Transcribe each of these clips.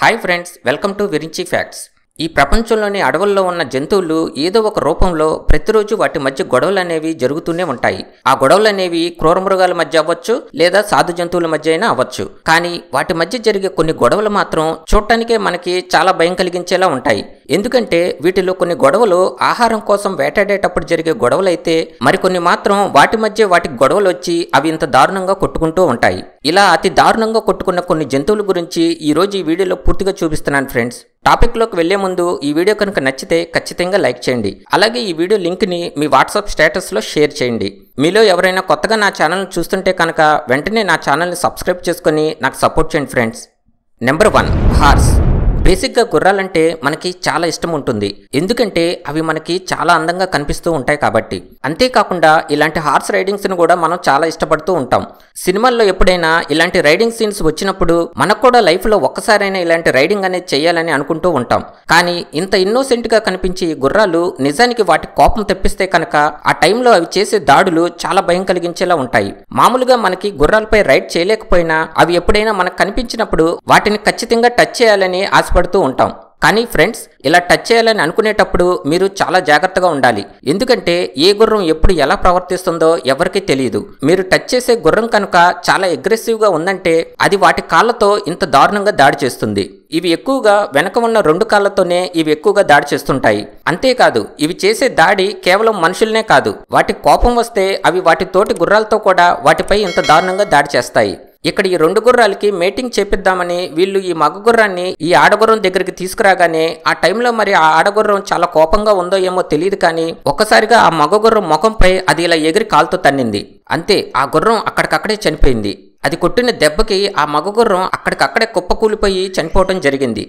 Hi friends welcome to Virinchi facts ఈ ప్రపంచంలోని అడవుల్లో ఉన్న జంతువులు ఏదో ఒక రూపంలో ప్రతిరోజు వాటి మధ్య గొడవలు అనేవి జరుగుతూనే ఉంటాయి ఆ గొడవలు అనేవి క్రూర మృగాల మధ్య అవ్వచ్చు లేదా సాధు జంతువుల మధ్య అయినా అవ్వచ్చు కానీ వాటి మధ్య జరిగే కొన్ని గొడవలు మాత్రం చూడటానికే మనకి చాలా భయం కలిగించేలా ఉంటాయి ఎందుకంటే వీటిలో కొన్ని గొడవలు ఆహారం కోసం వేటాడేటప్పుడు జరిగే గొడవలు అయితే మరికొన్ని మాత్రం వాటి మధ్య వాటికి గొడవలు వచ్చి అవి ఇంత దారుణంగా కొట్టుకుంటూ ఉంటాయి ఇలా అతి దారుణంగా కొట్టుకున్న కొన్ని జంతువుల గురించి ఈ రోజు ఈ వీడియోలో పూర్తిగా చూపిస్తున్నాను ఫ్రెండ్స్ టాపిక్ లోకి వెళ్లే ముందు ఈ వీడియో కనుక నచ్చితే ఖచ్చితంగా లైక్ చేయండి అలాగే ఈ వీడియో లింక్ ని మీ వాట్సాప్ స్టేటస్ లో షేర్ చేయండి మీలో ఎవరైనా కొత్తగా నా ఛానల్ చూస్తుంటే కనుక వెంటనే నా ఛానల్ని సబ్స్క్రైబ్ చేసుకొని నాకు సపోర్ట్ చేయండి ఫ్రెండ్స్ నెంబర్ వన్ హార్స్ బేసిక్గా గుర్రాలంటే మనకి చాలా ఇష్టం ఉంటుంది ఎందుకంటే అవి మనకి చాలా అందంగా కనిపిస్తూ ఉంటాయి కాబట్టి అంతేకాకుండా ఇలాంటి హార్స్ రైడింగ్స్ని కూడా మనం చాలా ఇష్టపడుతూ ఉంటాం సినిమాల్లో ఎప్పుడైనా ఇలాంటి రైడింగ్ సీన్స్ వచ్చినప్పుడు మనకు కూడా లైఫ్లో ఒక్కసారైనా ఇలాంటి రైడింగ్ అనేది చేయాలని అనుకుంటూ ఉంటాం కానీ ఇంత ఇన్నోసెంట్గా కనిపించే ఈ గుర్రాలు నిజానికి వాటి కోపం తెప్పిస్తే కనుక ఆ టైంలో అవి చేసే దాడులు చాలా భయం కలిగించేలా ఉంటాయి మామూలుగా మనకి గుర్రాలపై రైడ్ చేయలేకపోయినా అవి ఎప్పుడైనా మనకు కనిపించినప్పుడు వాటిని ఖచ్చితంగా టచ్ చేయాలని ఆశపడుతూ ఉంటాం కానీ ఫ్రెండ్స్ ఇలా టచ్ చేయాలని అనుకునేటప్పుడు మీరు చాలా జాగ్రత్తగా ఉండాలి ఎందుకంటే ఏ గుర్రం ఎప్పుడు ఎలా ప్రవర్తిస్తుందో ఎవరికీ తెలియదు మీరు టచ్ చేసే గుర్రం కనుక చాలా అగ్రెసివ్గా ఉందంటే అది వాటి కాళ్ళతో ఇంత దారుణంగా దాడి చేస్తుంది ఇవి ఎక్కువగా వెనక ఉన్న రెండు కాళ్ళతోనే ఇవి ఎక్కువగా దాడి చేస్తుంటాయి అంతేకాదు ఇవి చేసే దాడి కేవలం మనుషులనే కాదు వాటి కోపం వస్తే అవి వాటి తోటి గుర్రాలతో కూడా వాటిపై ఇంత దారుణంగా దాడి చేస్తాయి ఇక్కడ ఈ రెండు గుర్రాలకి మేటింగ్ చేపిద్దామని వీళ్ళు ఈ మగ గుర్రాన్ని ఈ ఆడగుర్రం దగ్గరికి తీసుకురాగానే ఆ టైంలో మరి ఆ ఆడగుర్రం చాలా కోపంగా ఉందో ఏమో తెలియదు కానీ ఒక్కసారిగా ఆ మగ గుర్రం ముఖంపై అది ఇలా ఎగిరి కాలుతో తన్నింది అంతే ఆ గుర్రం అక్కడికక్కడే చనిపోయింది అది కొట్టిన దెబ్బకి ఆ మగ గుర్రం అక్కడికక్కడే కుప్పకూలిపోయి చనిపోవటం జరిగింది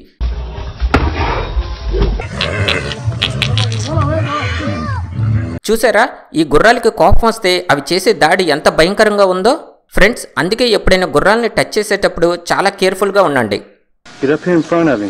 చూసారా ఈ గుర్రాలకి కోపం వస్తే అవి చేసే దాడి ఎంత భయంకరంగా ఉందో ఫ్రెండ్స్ అందుకే ఎప్పుడైనా గుర్రాలని టచ్ చేసేటప్పుడు చాలా కేర్ఫుల్గా ఉండండి Get up here in front of him.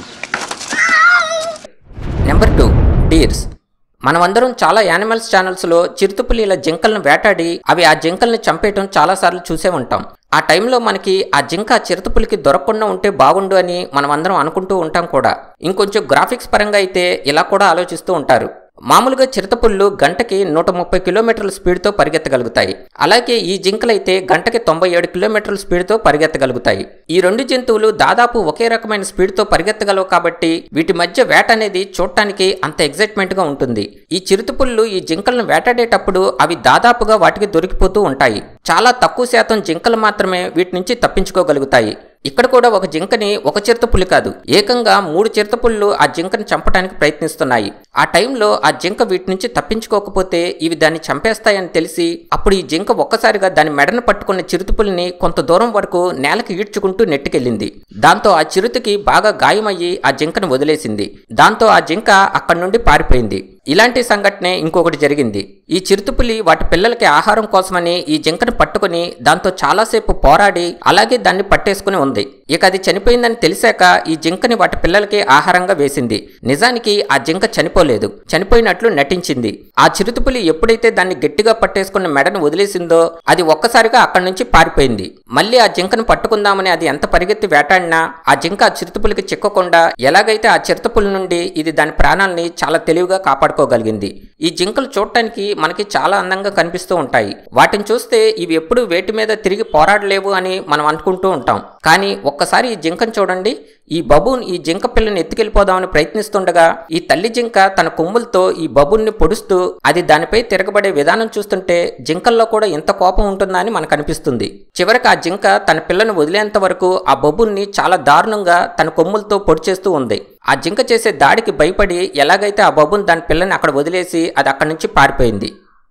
Number two deers మనమందరం చాలా యానిమల్స్ ఛానల్స్లో చిరుతపులి ఇలా జింకలను వేటాడి అవి ఆ జింకల్ని చంపేయటం చాలాసార్లు చూసే ఉంటాం ఆ టైంలో మనకి ఆ జింక ఆ చిరుతపులికి దొరకకుండా ఉంటే బాగుండు అని మనం అందరం అనుకుంటూ ఉంటాం కూడా ఇంకొంచెం గ్రాఫిక్స్ పరంగా అయితే ఇలా కూడా ఆలోచిస్తూ ఉంటారు మామూలుగా చిరుతపుళ్ళు గంటకి నూట ముప్పై కిలోమీటర్ల స్పీడ్తో పరిగెత్తగలుగుతాయి అలాగే ఈ జింకలైతే గంటకి తొంభై ఏడు కిలోమీటర్ల స్పీడ్తో పరిగెత్తగలుగుతాయి ఈ రెండు జంతువులు దాదాపు ఒకే రకమైన స్పీడ్తో పరిగెత్తగలవు కాబట్టి వీటి మధ్య వేట అనేది చూడటానికి అంత ఎగ్జైట్మెంట్గా ఉంటుంది ఈ చిరుతపుళ్ళు ఈ జింకలను వేటాడేటప్పుడు అవి దాదాపుగా వాటికి దొరికిపోతూ ఉంటాయి చాలా తక్కువ శాతం జింకలు మాత్రమే వీటి నుంచి తప్పించుకోగలుగుతాయి ఇక్కడ కూడా ఒక జింకని ఒక చిరుతపులి కాదు ఏకంగా మూడు చిరుతపుళ్ళు ఆ జింకని చంపడానికి ప్రయత్నిస్తున్నాయి ఆ టైంలో ఆ జింక వీటి నుంచి తప్పించుకోకపోతే ఇవి దాన్ని చంపేస్తాయని తెలిసి అప్పుడు ఈ జింక ఒక్కసారిగా దాని మెడను పట్టుకున్న చిరుతపులిని కొంత దూరం వరకు నేలకి ఈడ్చుకుంటూ నెట్టుకెళ్ళింది దాంతో ఆ చిరుతకి బాగా గాయమయ్యి ఆ జింకను వదిలేసింది దాంతో ఆ జింక అక్కడి నుండి పారిపోయింది ఇలాంటి సంఘటనే ఇంకొకటి జరిగింది ఈ చిరుతపులి వాటి పిల్లలకి ఆహారం కోసమని ఈ జింకను పట్టుకుని దాంతో చాలాసేపు పోరాడి అలాగే దాన్ని పట్టేసుకుని ఉంది ఇక అది చనిపోయిందని తెలిసాక ఈ జింకని వాటి పిల్లలకి ఆహారంగా వేసింది నిజానికి ఆ జింక చనిపోలేదు చనిపోయినట్లు నటించింది ఆ చిరుతపులి ఎప్పుడైతే దాన్ని గట్టిగా పట్టేసుకున్న మెడను వదిలేసిందో అది ఒక్కసారిగా అక్కడి నుంచి పారిపోయింది మళ్ళీ ఆ జింకను పట్టుకుందామని అది ఎంత పరిగెత్తి వేటాడినా ఆ జింక ఆ చిరుతపులికి చిక్కకుండా ఎలాగైతే ఆ చిరుతపులి నుండి ఇది దాని ప్రాణాలని చాలా తెలివిగా కాపాడుకోగలిగింది ఈ జింకలు చూడటానికి మనకి చాలా అందంగా కనిపిస్తూ ఉంటాయి వాటిని చూస్తే ఇవి ఎప్పుడు వేటి మీద తిరిగి పోరాడలేవు అని మనం అనుకుంటూ ఉంటాం కానీ ఒక్కసారి ఈ జింకను చూడండి ఈ బబూన్ ఈ జింక పిల్లని ఎత్తుకెళ్ళిపోదామని ప్రయత్నిస్తుండగా ఈ తల్లి జింక తన కొమ్ములతో ఈ బబున్ని పొడుస్తూ అది దానిపై తిరగబడే విధానం చూస్తుంటే జింకల్లో కూడా ఇంత కోపం ఉంటుందా అని మనకు అనిపిస్తుంది చివరికి ఆ జింక తన పిల్లను వదిలేంత వరకు ఆ బబున్ని చాలా దారుణంగా తన కొమ్ములతో పొడి చేస్తూ ఉంది ఆ జింక చేసే దాడికి భయపడి ఎలాగైతే ఆ బబున్ దాని పిల్లని అక్కడ వదిలేసి అది అక్కడి నుంచి పారిపోయింది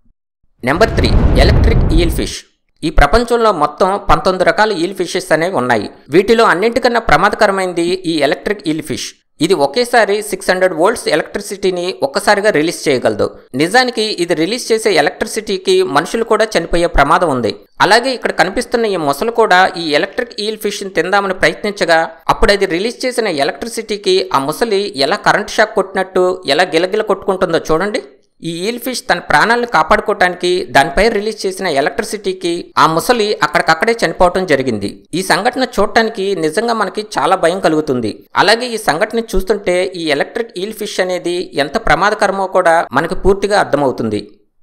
number three electric eel fish ఈ ప్రపంచంలో మొత్తం పంతొమ్మిది రకాల ఈల్ ఫిషెస్ అనేవి ఉన్నాయి వీటిలో అన్నింటికన్నా ప్రమాదకరమైనది ఈ ఎలక్ట్రిక్ ఈల్ ఫిష్ ఇది ఒకేసారి సిక్స్ హండ్రెడ్ వోల్ట్స్ ఎలక్ట్రిసిటీని ఒక్కసారిగా రిలీజ్ చేయగలదు నిజానికి ఇది రిలీజ్ చేసే ఎలక్ట్రిసిటీకి మనుషులు కూడా చనిపోయే ప్రమాదం ఉంది అలాగే ఇక్కడ కనిపిస్తున్న ఈ మొసలు కూడా ఈ ఎలక్ట్రిక్ ఈల్ ఫిష్ని తిందామని ప్రయత్నించగా అప్పుడు అది రిలీజ్ చేసిన ఎలక్ట్రిసిటీకి ఆ ముసలి ఎలా కరెంట్ షాక్ కొట్టినట్టు ఎలా గిలగిల కొట్టుకుంటుందో చూడండి ఈ ఈల్ ఫిష్ తన ప్రాణాలను కాపాడుకోవటానికి దానిపై రిలీజ్ చేసిన ఎలక్ట్రిసిటీకి ఆ ముసలి అక్కడికక్కడే చనిపోవటం జరిగింది ఈ సంఘటన చూడటానికి నిజంగా మనకి చాలా భయం కలుగుతుంది అలాగే ఈ సంఘటన చూస్తుంటే ఈ ఎలక్ట్రిక్ ఈల్ ఫిష్ అనేది ఎంత ప్రమాదకరమో కూడా మనకి పూర్తిగా అర్థమవుతుంది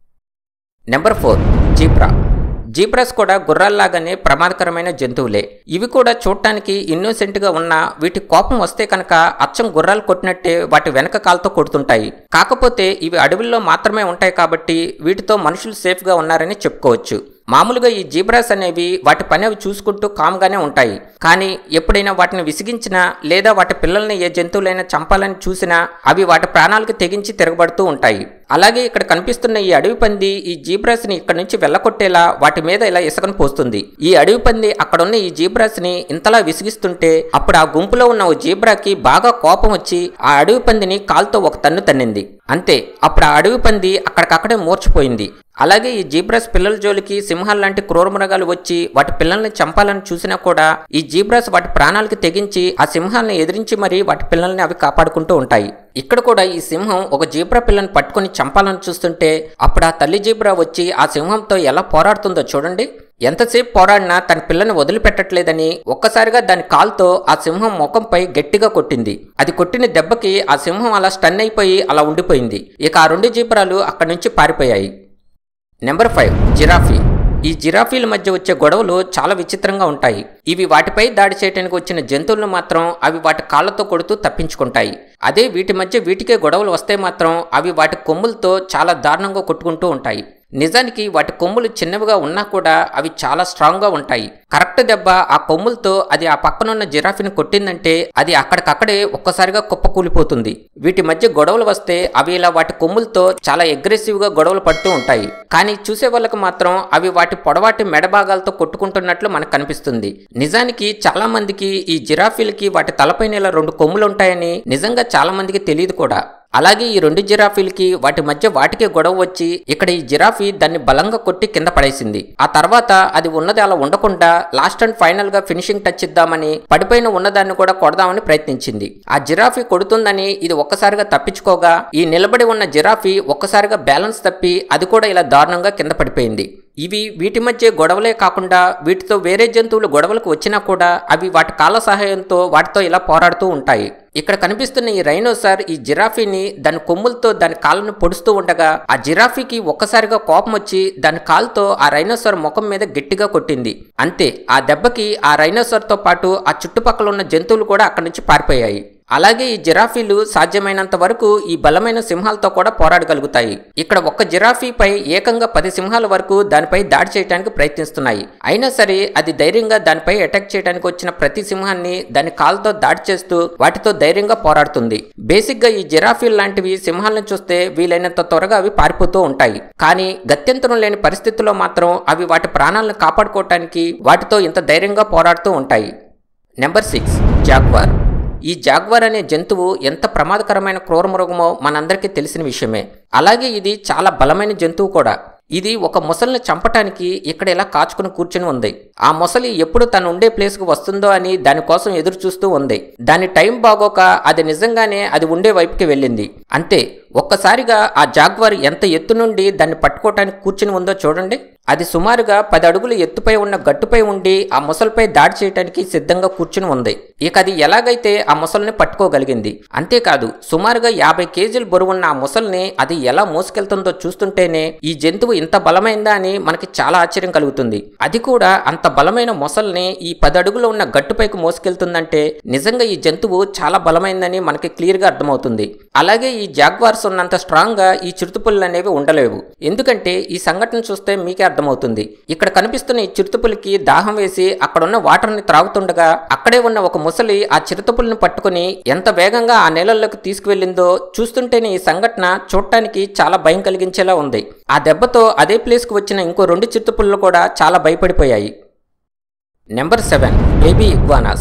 నెంబర్ ఫోర్ జీబ్రా జీబ్రాస్ కూడా గుర్రాల్లాగానే ప్రమాదకరమైన జంతువులే ఇవి కూడా చూడటానికి ఇన్నోసెంట్గా ఉన్న వీటి కోపం వస్తే కనుక అచ్చం గుర్రాలు కొట్టినట్టే వాటి వెనక కాలుతో కొడుతుంటాయి కాకపోతే ఇవి అడవుల్లో మాత్రమే ఉంటాయి కాబట్టి వీటితో మనుషులు సేఫ్గా ఉన్నారని చెప్పుకోవచ్చు మామూలుగా ఈ జీబ్రాస్ అనేవి వాటి పని అవి చూసుకుంటూ కామ్గానే ఉంటాయి కానీ ఎప్పుడైనా వాటిని విసిగించినా లేదా వాటి పిల్లల్ని ఏ జంతువులైనా చంపాలని చూసినా అవి వాటి ప్రాణాలకు తెగించి తిరగబడుతూ ఉంటాయి అలాగే ఇక్కడ కనిపిస్తున్న ఈ అడవి పంది ఈ జీబ్రాస్ ని ఇక్కడ నుంచి వెళ్ళకొట్టేలా వాటి మీద ఇలా ఇసుకను పోస్తుంది ఈ అడవి పంది అక్కడున్న ఈ జీబ్రాస్ ని ఇంతలా విసిగిస్తుంటే అప్పుడు ఆ గుంపులో ఉన్న ఓ జీబ్రాకి బాగా కోపం వచ్చి ఆ అడవి పందిని కాల్తో ఒక తన్ను తన్నింది అంతే అప్పుడు ఆ అడవి పంది అక్కడికక్కడే మూర్చిపోయింది అలాగే ఈ జీబ్రాస్ పిల్లల జోలికి సింహాలు లాంటి క్రూరమృగాలు వచ్చి వాటి పిల్లల్ని చంపాలని చూసినా కూడా ఈ జీబ్రాస్ వాటి ప్రాణాలకి తెగించి ఆ సింహాలను ఎదిరించి మరీ వాటి పిల్లల్ని అవి కాపాడుకుంటూ ఉంటాయి ఇక్కడ కూడా ఈ సింహం ఒక జీబ్రా పిల్లని పట్టుకొని చంపాలని చూస్తుంటే అప్పుడు ఆ తల్లి జీబ్రా వచ్చి ఆ సింహంతో ఎలా పోరాడుతుందో చూడండి ఎంతసేపు పోరాడినా తన పిల్లని వదిలిపెట్టట్లేదని ఒక్కసారిగా దాని కాల్తో ఆ సింహం ముఖంపై గట్టిగా కొట్టింది అది కొట్టిన దెబ్బకి ఆ సింహం అలా స్టన్ అయిపోయి అలా ఉండిపోయింది ఇక ఆ రెండు జీబ్రాలు అక్కడి నుంచి పారిపోయాయి నెంబర్ ఫైవ్ జిరాఫీ ఈ జిరాఫీల మధ్య వచ్చే గొడవలు చాలా విచిత్రంగా ఉంటాయి ఇవి వాటిపై దాడి చేయడానికి వచ్చిన జంతువులను మాత్రం అవి వాటి కాళ్ళతో కొడుతూ తప్పించుకుంటాయి అదే వీటి మధ్య వీటికే గొడవలు వస్తే మాత్రం అవి వాటి కొమ్ములతో చాలా దారుణంగా కొట్టుకుంటూ ఉంటాయి నిజానికి వాటి కొమ్ములు చిన్నవిగా ఉన్నా కూడా అవి చాలా స్ట్రాంగ్గా ఉంటాయి కరెక్ట్ దెబ్బ ఆ కొమ్ములతో అది ఆ పక్కనున్న జిరాఫీని కొట్టిందంటే అది అక్కడికక్కడే ఒక్కసారిగా కుప్పకూలిపోతుంది వీటి మధ్య గొడవలు వస్తే అవి ఇలా వాటి కొమ్ములతో చాలా అగ్రెసివ్గా గొడవలు పడుతూ ఉంటాయి కానీ చూసే వాళ్ళకి మాత్రం అవి వాటి పొడవాటి మెడభాగాలతో కొట్టుకుంటున్నట్లు మనకు కనిపిస్తుంది నిజానికి చాలా మందికి ఈ జిరాఫీలకి వాటి తలపైన ఇలా రెండు కొమ్ములు ఉంటాయని నిజంగా చాలా మందికి తెలియదు కూడా అలాగే ఈ రెండు జిరాఫీలకి వాటి మధ్య వాటికే గొడవ వచ్చి ఇక్కడ ఈ జిరాఫీ దాన్ని బలంగా కొట్టి కింద పడేసింది ఆ తర్వాత అది ఉన్నది అలా ఉండకుండా లాస్ట్ అండ్ ఫైనల్ గా ఫినిషింగ్ టచ్ ఇద్దామని పడిపోయిన ఉన్నదాన్ని కూడా కొడదామని ప్రయత్నించింది ఆ జిరాఫీ కొడుతుందని ఇది ఒక్కసారిగా తప్పించుకోగా ఈ నిలబడి ఉన్న జిరాఫీ ఒక్కసారిగా బ్యాలెన్స్ తప్పి అది కూడా ఇలా దారుణంగా కింద పడిపోయింది ఇవి వీటి మధ్య గొడవలే కాకుండా వీటితో వేరే జంతువులు గొడవలకు వచ్చినా కూడా అవి వాటి కాళ్ళ సహాయంతో వాటితో ఇలా పోరాడుతూ ఉంటాయి ఇక్కడ కనిపిస్తున్న ఈ రైనోసార్ ఈ జిరాఫీని దాని కొమ్ములతో దాని కాళ్ళను పొడుస్తూ ఉండగా ఆ జిరాఫీకి ఒక్కసారిగా కోపం వచ్చి దాని కాలుతో ఆ రైనోసార్ ముఖం మీద గట్టిగా కొట్టింది అంతే ఆ దెబ్బకి ఆ రైనోసార్తో పాటు ఆ చుట్టుపక్కల ఉన్న జంతువులు కూడా అక్కడి నుంచి పారిపోయాయి అలాగే ఈ జిరాఫీలు సాధ్యమైనంత వరకు ఈ బలమైన సింహాలతో కూడా పోరాడగలుగుతాయి ఇక్కడ ఒక్క జిరాఫీపై ఏకంగా పది సింహాల వరకు దానిపై దాడి చేయడానికి ప్రయత్నిస్తున్నాయి అయినా సరే అది ధైర్యంగా దానిపై అటాక్ చేయడానికి వచ్చిన ప్రతి సింహాన్ని దాని కాలుతో దాడి చేస్తూ వాటితో ధైర్యంగా పోరాడుతుంది బేసిక్ గా ఈ జిరాఫీల్ లాంటివి సింహాలను చూస్తే వీలైనంత త్వరగా అవి పారిపోతూ ఉంటాయి కానీ గత్యంతరం లేని పరిస్థితుల్లో మాత్రం అవి వాటి ప్రాణాలను కాపాడుకోవటానికి వాటితో ఇంత ధైర్యంగా పోరాడుతూ ఉంటాయి నెంబర్ సిక్స్ జాగ్వార్ ఈ జాగ్వార్ అనే జంతువు ఎంత ప్రమాదకరమైన క్రూరమృగమో మనందరికీ తెలిసిన విషయమే అలాగే ఇది చాలా బలమైన జంతువు కూడా ఇది ఒక మొసలిని చంపటానికి ఇక్కడ ఇలా కాచుకుని కూర్చుని ఉంది ఆ మొసలి ఎప్పుడు తను ఉండే ప్లేస్కు వస్తుందో అని దానికోసం ఎదురు చూస్తూ ఉంది దాని టైం బాగోక అది నిజంగానే అది ఉండే వైపుకి వెళ్ళింది అంతే ఒక్కసారిగా ఆ జాగ్వార్ ఎంత ఎత్తు నుండి దాన్ని పట్టుకోవటానికి కూర్చుని ఉందో చూడండి అది సుమారుగా పది అడుగుల ఎత్తుపై ఉన్న గట్టుపై ఉండి ఆ మొసలిపై దాడి చేయడానికి సిద్ధంగా కూర్చుని ఉంది ఇక అది ఎలాగైతే ఆ మొసలిని పట్టుకోగలిగింది అంతేకాదు సుమారుగా యాభై కేజీలు బరువున్న ఆ మొసలిని అది ఎలా మోసుకెళ్తుందో చూస్తుంటేనే ఈ జంతువు ఇంత బలమైందా అని మనకి చాలా ఆశ్చర్యం కలుగుతుంది అది కూడా అంత బలమైన మొసల్ని ఈ పది అడుగులో ఉన్న గట్టుపైకి మోసుకెళ్తుందంటే నిజంగా ఈ జంతువు చాలా బలమైందని మనకి క్లియర్ గా అర్థమవుతుంది అలాగే ఈ జాగ్వార్స్ ఉన్నంత స్ట్రాంగ్ గా ఈ చిరుతుపుల్లు అనేవి ఉండలేవు ఎందుకంటే ఈ సంఘటన చూస్తే మీకే అర్థమవుతుంది ఇక్కడ కనిపిస్తున్న ఈ చిరుతుపులికి దాహం వేసి అక్కడున్న వాటర్ ని త్రాగుతుండగా అక్కడే ఉన్న ఒక ముసలి ఆ చిరుతపుల్ని పట్టుకుని ఎంత వేగంగా ఆ నీళ్ళల్లోకి తీసుకువెళ్ళిందో చూస్తుంటేనే ఈ సంఘటన చూడటానికి చాలా భయం కలిగించేలా ఉంది ఆ దెబ్బతో అదే ప్లేస్కు వచ్చిన ఇంకో రెండు చిరుతపుల్లు కూడా చాలా భయపడిపోయాయి నెంబర్ సెవెన్ బేబీ ఇగ్వానాస్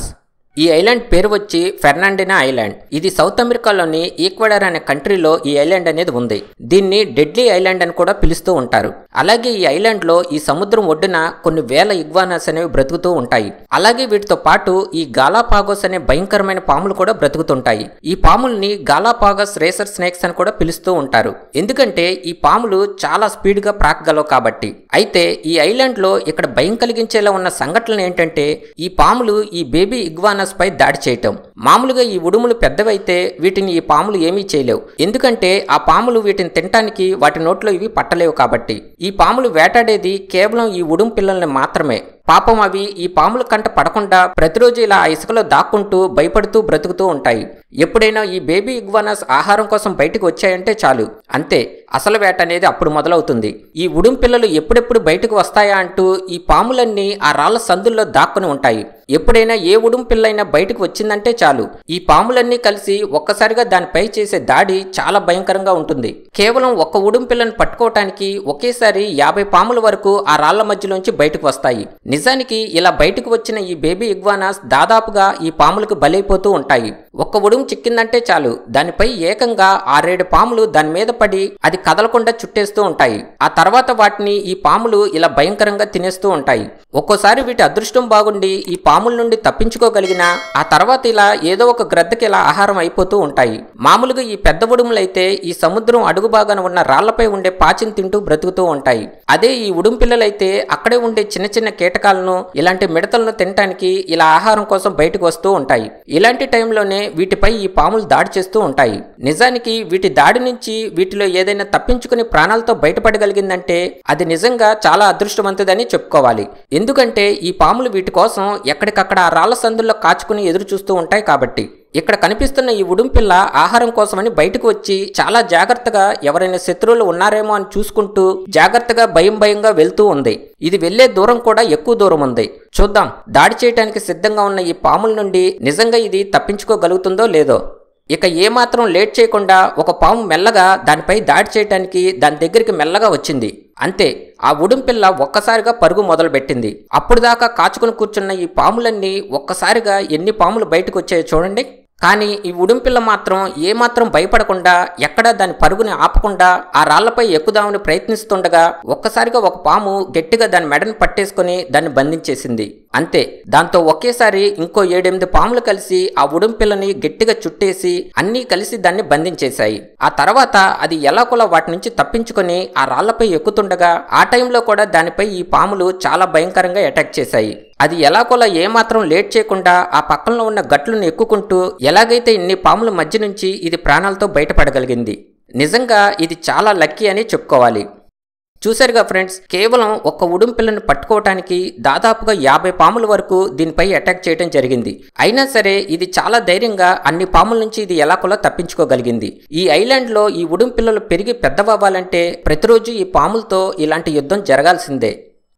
ఈ ఐలాండ్ పేరు వచ్చి ఫెర్నాండినా ఐలాండ్ ఇది సౌత్ అమెరికాలోని ఈక్వెడర్ అనే కంట్రీలో ఈ ఐలాండ్ అనేది ఉంది దీన్ని డెడ్లీ ఐలాండ్ అని కూడా పిలుస్తూ ఉంటారు అలాగే ఈ ఐలాండ్ లో ఈ సముద్రం ఒడ్డున కొన్ని వేల ఇగ్వానాస్ అనేవి బ్రతుకుతూ ఉంటాయి అలాగే వీటితో పాటు ఈ గాలాపాగోస్ అనే భయంకరమైన పాములు కూడా బ్రతుకుతుంటాయి ఈ పాముల్ని గాలాపాగస్ రేసర్ స్నేక్స్ అని కూడా పిలుస్తూ ఉంటారు ఎందుకంటే ఈ పాములు చాలా స్పీడ్ గా ప్రాకగలవు కాబట్టి అయితే ఈ ఐలాండ్ లో ఇక్కడ భయం కలిగించేలా ఉన్న సంఘటనలు ఏంటంటే ఈ పాములు ఈ బేబీ ఇగ్వానాస్ పై దాడి చేయటం మామూలుగా ఈ ఉడుములు పెద్దవైతే వీటిని ఈ పాములు ఏమీ చేయలేవు ఎందుకంటే ఆ పాములు వీటిని తినటానికి వాటి నోట్లో ఇవి పట్టలేవు కాబట్టి ఈ పాములు వేటాడేది కేవలం ఈ ఉడుము పిల్లల్ని మాత్రమే పాపం అవి ఈ పాముల కంట పడకుండా ప్రతిరోజు ఇలా ఆ ఇసుకలో దాక్కుంటూ భయపడుతూ బ్రతుకుతూ ఉంటాయి ఎప్పుడైనా ఈ బేబీ ఇగ్వానాస్ ఆహారం కోసం బయటకు వచ్చాయంటే చాలు అంతే అసలు వేట అనేది అప్పుడు మొదలవుతుంది ఈ ఉడుం పిల్లలు ఎప్పుడెప్పుడు బయటకు వస్తాయా అంటూ ఈ పాములన్నీ ఆ రాళ్ల సందుల్లో దాక్కుని ఉంటాయి ఎప్పుడైనా ఏ ఉడుం పిల్లైనా బయటకు వచ్చిందంటే చాలు ఈ పాములన్నీ కలిసి ఒక్కసారిగా దానిపై చేసే దాడి చాలా భయంకరంగా ఉంటుంది కేవలం ఒక్క ఉడుం పిల్లని పట్టుకోవటానికి ఒకేసారి యాభై పాముల వరకు ఆ రాళ్ల మధ్యలోంచి బయటకు వస్తాయి నిజానికి ఇలా బయటకు వచ్చిన ఈ బేబీ ఇగ్వానాస్ దాదాపుగా ఈ పాములకు బలైపోతూ ఉంటాయి ఒక్క ఉడుం చిక్కిందంటే చాలు దానిపై ఏకంగా ఆరేడు పాములు దాని మీద పడి అది కదలకుండా చుట్టేస్తూ ఉంటాయి ఆ తర్వాత వాటిని ఈ పాములు ఇలా భయంకరంగా తినేస్తూ ఉంటాయి ఒక్కోసారి వీటి అదృష్టం బాగుండి ఈ పాముల నుండి తప్పించుకోగలిగినా ఆ తర్వాత ఇలా ఏదో ఒక గ్రద్దకి ఇలా ఆహారం అయిపోతూ ఉంటాయి మామూలుగా ఈ పెద్ద ఉడుములైతే ఈ సముద్రం అడుగు భాగాన ఉన్న రాళ్లపై ఉండే పాచిని తింటూ బ్రతుకుతూ ఉంటాయి అదే ఈ ఉడుం పిల్లలైతే అక్కడే ఉండే చిన్న చిన్న కీటకాలను ఇలాంటి మిడతలను తినటానికి ఇలా ఆహారం కోసం బయటకు వస్తూ ఉంటాయి ఇలాంటి టైంలోనే వీటిపై ఈ పాములు దాడి చేస్తూ ఉంటాయి నిజానికి వీటి దాడి నుంచి వీటిలో ఏదైనా తప్పించుకుని ప్రాణాలతో బయటపడగలిగిందంటే అది నిజంగా చాలా అదృష్టవంతుదని చెప్పుకోవాలి ఎందుకంటే ఈ పాములు వీటి కోసం ఎక్కడికక్కడ ఆ రాళ్ల సందుల్లో కాచుకుని ఎదురు చూస్తూ ఉంటాయి కాబట్టి ఇక్కడ కనిపిస్తున్న ఈ ఉడుంపిల్ల ఆహారం కోసమని బయటకు వచ్చి చాలా జాగ్రత్తగా ఎవరైనా శత్రువులు ఉన్నారేమో అని చూసుకుంటూ జాగ్రత్తగా భయం భయంగా వెళ్తూ ఉంది ఇది వెళ్లే దూరం కూడా ఎక్కువ దూరం ఉంది చూద్దాం దాడి చేయడానికి సిద్ధంగా ఉన్న ఈ పాముల నుండి నిజంగా ఇది తప్పించుకోగలుగుతుందో లేదో ఇక ఏమాత్రం లేట్ చేయకుండా ఒక పాము మెల్లగా దానిపై దాడి చేయడానికి దాని దగ్గరికి మెల్లగా వచ్చింది అంతే ఆ ఉడుం పిల్ల ఒక్కసారిగా పరుగు మొదలుపెట్టింది అప్పుడు దాకా కాచుకుని కూర్చున్న ఈ పాములన్నీ ఒక్కసారిగా ఎన్ని పాములు బయటకు వచ్చాయో చూడండి కానీ ఈ ఉడుంపిల్ల మాత్రం ఏమాత్రం భయపడకుండా ఎక్కడా దాని పరుగుని ఆపకుండా ఆ రాళ్లపై ఎక్కుదామని ప్రయత్నిస్తుండగా ఒక్కసారిగా ఒక పాము గట్టిగా దాని మెడని పట్టేసుకుని దాన్ని బంధించేసింది అంతే దాంతో ఒకేసారి ఇంకో ఏడెనిమిది పాములు కలిసి ఆ ఉడుంపిల్లని గట్టిగా చుట్టేసి అన్నీ కలిసి దాన్ని బంధించేశాయి ఆ తర్వాత అది ఎలాగోలా వాటి నుంచి తప్పించుకొని ఆ రాళ్లపై ఎక్కుతుండగా ఆ టైంలో కూడా దానిపై ఈ పాములు చాలా భయంకరంగా అటాక్ చేశాయి అది ఎలాగోలా ఏమాత్రం లేట్ చేయకుండా ఆ పక్కన ఉన్న గట్లను ఎక్కుకుంటూ ఎలాగైతే ఇన్ని పాముల మధ్య నుంచి ఇది ప్రాణాలతో బయటపడగలిగింది నిజంగా ఇది చాలా లక్కీ అని చెప్పుకోవాలి చూశారుగా ఫ్రెండ్స్ కేవలం ఒక్క ఉడుం పిల్లని పట్టుకోవటానికి దాదాపుగా యాభై పాముల వరకు దీనిపై అటాక్ చేయడం జరిగింది అయినా సరే ఇది చాలా ధైర్యంగా అన్ని పాముల నుంచి ఇది ఎలాగోలా తప్పించుకోగలిగింది ఈ ఐలాండ్ లో ఈ ఉడుం పిల్లలు పెరిగి పెద్దవవ్వాలంటే ప్రతిరోజు ఈ పాములతో ఇలాంటి యుద్ధం జరగాల్సిందే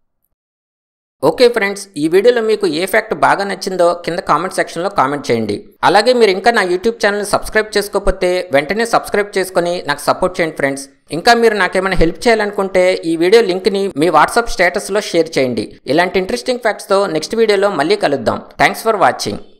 ఓకే ఫ్రెండ్స్ ఈ వీడియోలో మీకు ఏ ఫ్యాక్ట్ బాగా నచ్చిందో కింద కామెంట్ సెక్షన్లో కామెంట్ చేయండి అలాగే మీరు ఇంకా నా యూట్యూబ్ ఛానల్ సబ్స్క్రైబ్ చేసుకోకపోతే వెంటనే సబ్స్క్రైబ్ చేసుకొని నాకు సపోర్ట్ చేయండి ఫ్రెండ్స్ ఇంకా మీరు నాకేమైనా హెల్ప్ చేయాలనుకుంటే ఈ వీడియో లింక్ని మీ వాట్సాప్ స్టేటస్లో షేర్ చేయండి ఇలాంటి ఇంట్రెస్టింగ్ ఫ్యాక్ట్స్తో నెక్స్ట్ వీడియోలో మళ్ళీ కలుద్దాం థ్యాంక్స్ ఫర్ వాచింగ్